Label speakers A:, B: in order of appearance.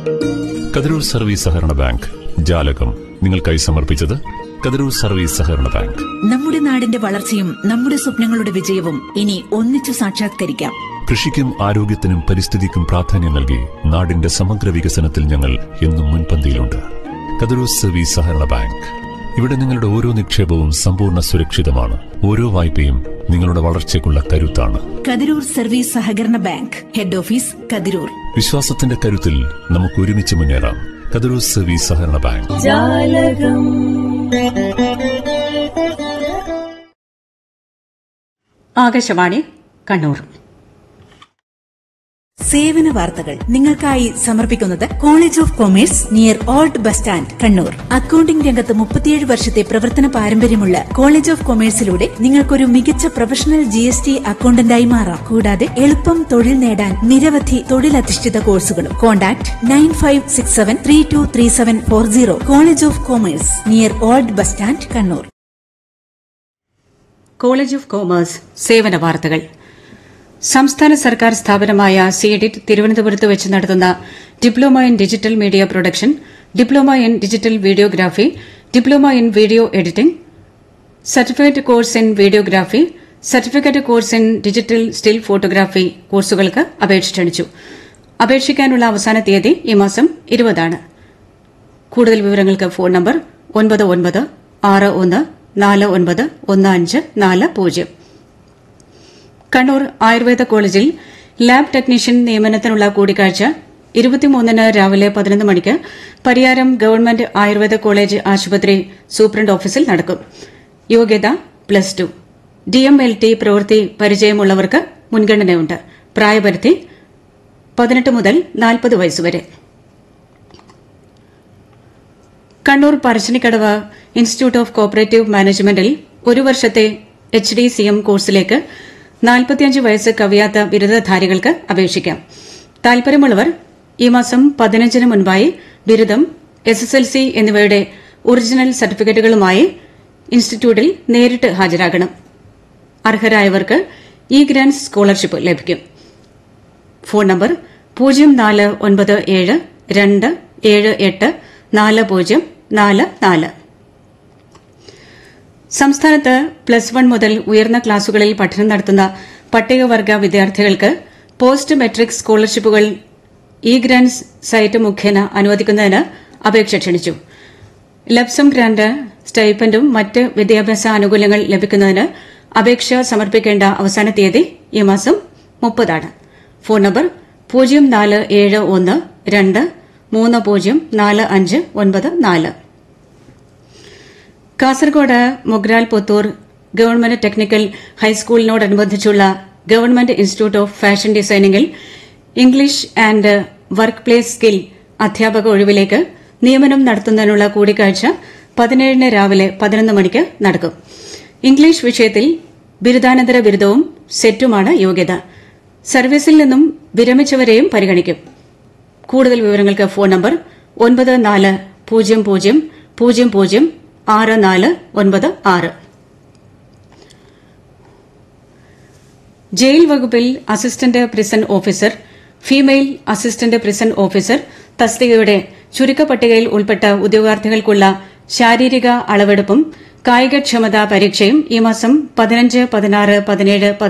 A: Kathirur service സഹകരണ bank ജാലകം നിങ്ങൾക്കായി സമർപ്പിച്ചത് കതിരൂർ സർവീസ് സഹകരണ ബാങ്ക്
B: നമ്മുടെ നാടിന്റെ വളർച്ചയും നമ്മുടെ സ്വപ്നങ്ങളുടെ വിജയവും ഇനി ഒന്നിച്ചു സാക്ഷാത്കരിക്കാം
A: കൃഷിക്കും ആരോഗ്യത്തിനും പരിസ്ഥിതിക്കും പ്രാധാന്യം നൽകി നാടിന്റെ സമഗ്ര വികസനത്തിൽ ഞങ്ങൾ എന്നും മുൻപന്തിയിലുണ്ട് കതിരൂർ സർവീസ് സഹകരണ ബാങ്ക് ഇവിടെ നിങ്ങളുടെ ഓരോ നിക്ഷേപവും സമ്പൂർണ്ണ സുരക്ഷിതമാണ് ഓരോ വായ്പയും നിങ്ങളുടെ വളർച്ചയ്ക്കുള്ള കരുത്താണ്
B: കതിരൂർ സർവീസ് സഹകരണ ബാങ്ക് ഹെഡ് ഓഫീസ് കതിരൂർ
A: വിശ്വാസത്തിന്റെ കരുത്തിൽ നമുക്ക് ഒരുമിച്ച് മുന്നേറാം കതിരൂർ സർവീസ് സഹകരണ ബാങ്ക്
C: ആകാശവാണി കണ്ണൂർ
B: സേവന വാർത്തകൾ നിങ്ങൾക്കായി സമർപ്പിക്കുന്നത് college of commerce near old bus stand Kannur accounting രംഗത്ത് മുപ്പത്തിയേഴ് വർഷത്തെ പ്രവർത്തന പാരമ്പര്യമുള്ള കോളേജ് ഓഫ് കൊമേഴ്സിലൂടെ നിങ്ങൾക്കൊരു മികച്ച പ്രൊഫഷണൽ ജി എസ് ടി അക്കൌണ്ടന്റായി മാറാം കൂടാതെ എളുപ്പം തൊഴിൽ നേടാൻ നിരവധി തൊഴിലധിഷ്ഠിത കോഴ്സുകളും contact nine five six seven three two three seven four zero college of commerce near old bus stand Kannur
C: college of commerce സേവന വാർത്തകൾ സംസ്ഥാന സർക്കാർ സ്ഥാപനമായ സിഎഡിറ്റ് തിരുവനന്തപുരത്ത് വെച്ച് നടത്തുന്ന diploma in digital media production diploma in digital videography diploma in video editing certificate course in videography certificate course in digital still photography കോഴ്സുകൾക്ക് അപേക്ഷ ക്ഷണിച്ചു അപേക്ഷിക്കാനുള്ള അവസാന തീയതി ഈ മാസം ഇരുപതാണ് കൂടുതൽ വിവരങ്ങൾക്ക് ഫോൺ നമ്പർ ഒൻപത് ഒൻപത് ആറ് ഒന്ന് നാല് ഒൻപത് ഒന്ന് അഞ്ച് നാല് പൂജ്യം കണ്ണൂർ ആയുർവേദ കോളേജിൽ ലാബ് ടെക്നീഷ്യൻ നിയമനത്തിനുള്ള കൂടിക്കാഴ്ച ഇരുപത്തിമൂന്നിന് രാവിലെ പതിനൊന്ന് മണിക്ക് പരിയാരം ഗവൺമെന്റ് ആയുർവേദ കോളേജ് ആശുപത്രി സൂപ്രണ്ട് ഓഫീസിൽ നടക്കും യോഗ്യത പ്ലസ് ടു ഡിഎംഎൽടി പ്രവൃത്തി പരിചയമുള്ളവർക്ക് മുൻഗണനയുണ്ട് പ്രായപരിധി പതിനെട്ട് മുതൽ നാൽപ്പത് വയസ്സുവരെ Kannur Parassinikkadavu institute of cooperative മാനേജ്മെന്റിൽ ഒരു വർഷത്തെ എച്ച് ഡി സി എം കോഴ്സിലേക്ക് നാൽപ്പത്തിയഞ്ച് വയസ്സ് കവിയാത്ത ബിരുദധാരികൾക്ക് അപേക്ഷിക്കാം താൽപര്യമുള്ളവർ ഈ മാസം പതിനഞ്ചിന് മുൻപായി ബിരുദം എസ് എസ് എൽ സി എന്നിവയുടെ ഒറിജിനൽ സർട്ടിഫിക്കറ്റുകളുമായി ഇൻസ്റ്റിറ്റ്യൂട്ടിൽ നേരിട്ട് ഹാജരാകണം അർഹരായവർക്ക് ഇ ഗ്രാന്റ് സ്കോളർഷിപ്പ് ലഭിക്കും ഫോൺ നമ്പർ പൂജ്യം നാല് ഒൻപത് ഏഴ് രണ്ട് ഏഴ് എട്ട് നാല് പൂജ്യം നാല് നാല് സംസ്ഥാനത്ത് പ്ലസ് വൺ മുതൽ ഉയർന്ന ക്ലാസുകളിൽ പഠനം നടത്തുന്ന പട്ടികവർഗ വിദ്യാർത്ഥികൾക്ക് post matric scholarships e grants site മുഖേന അനുവദിക്കുന്നതിന് അപേക്ഷ ക്ഷണിച്ചു ലബ്സം ഗ്രാന്റ് സ്റ്റൈപ്പൻഡും മറ്റ് വിദ്യാഭ്യാസ ആനുകൂല്യങ്ങൾ ലഭിക്കുന്നതിന് അപേക്ഷ സമർപ്പിക്കേണ്ട അവസാന തീയതി ഈ മാസം മുപ്പതാണ് ഫോൺ നമ്പർ പൂജ്യം നാല് ഏഴ് ഒന്ന് രണ്ട് മൂന്ന് പൂജ്യം നാല് അഞ്ച് ഒൻപത് നാല് കാസർഗോഡ് മൊഗ്രാൽ പുത്തൂർ ഗവൺമെന്റ് ടെക്നിക്കൽ ഹൈസ്കൂളിനോടനുബന്ധിച്ചുള്ള ഗവൺമെന്റ് ഇൻസ്റ്റിറ്റ്യൂട്ട് ഓഫ് ഫാഷൻ ഡിസൈനിംഗിൽ English and work place skill അധ്യാപക ഒഴിവിലേക്ക് നിയമനം നടത്തുന്നതിനുള്ള കൂടിക്കാഴ്ച പതിനേഴിന് രാവിലെ പതിനൊന്ന് മണിക്ക് നടക്കും ഇംഗ്ലീഷ് വിഷയത്തിൽ ബിരുദാനന്തര ബിരുദവും സെറ്റുമാണ് യോഗ്യത സർവീസിൽ നിന്നും വിരമിച്ചവരെയും പരിഗണിക്കും കൂടുതൽ വിവരങ്ങൾക്ക് ഫോൺ നമ്പർ ഒൻപത് നാല് പൂജ്യം പൂജ്യം പൂജ്യം പൂജ്യം ആറ് നാല് ഒൻപത് ആറ് ജയിൽ വകുപ്പിൽ assistant prison officer female assistant prison officer തസ്തികയുടെ ചുരുക്കപ്പട്ടികയിൽ ഉൾപ്പെട്ട ഉദ്യോഗാർത്ഥികൾക്കുള്ള ശാരീരിക അളവെടുപ്പും കായികക്ഷമതാ പരീക്ഷയും ഈ മാസം പതിനഞ്ച് പതിനാറ് പതിനേഴ്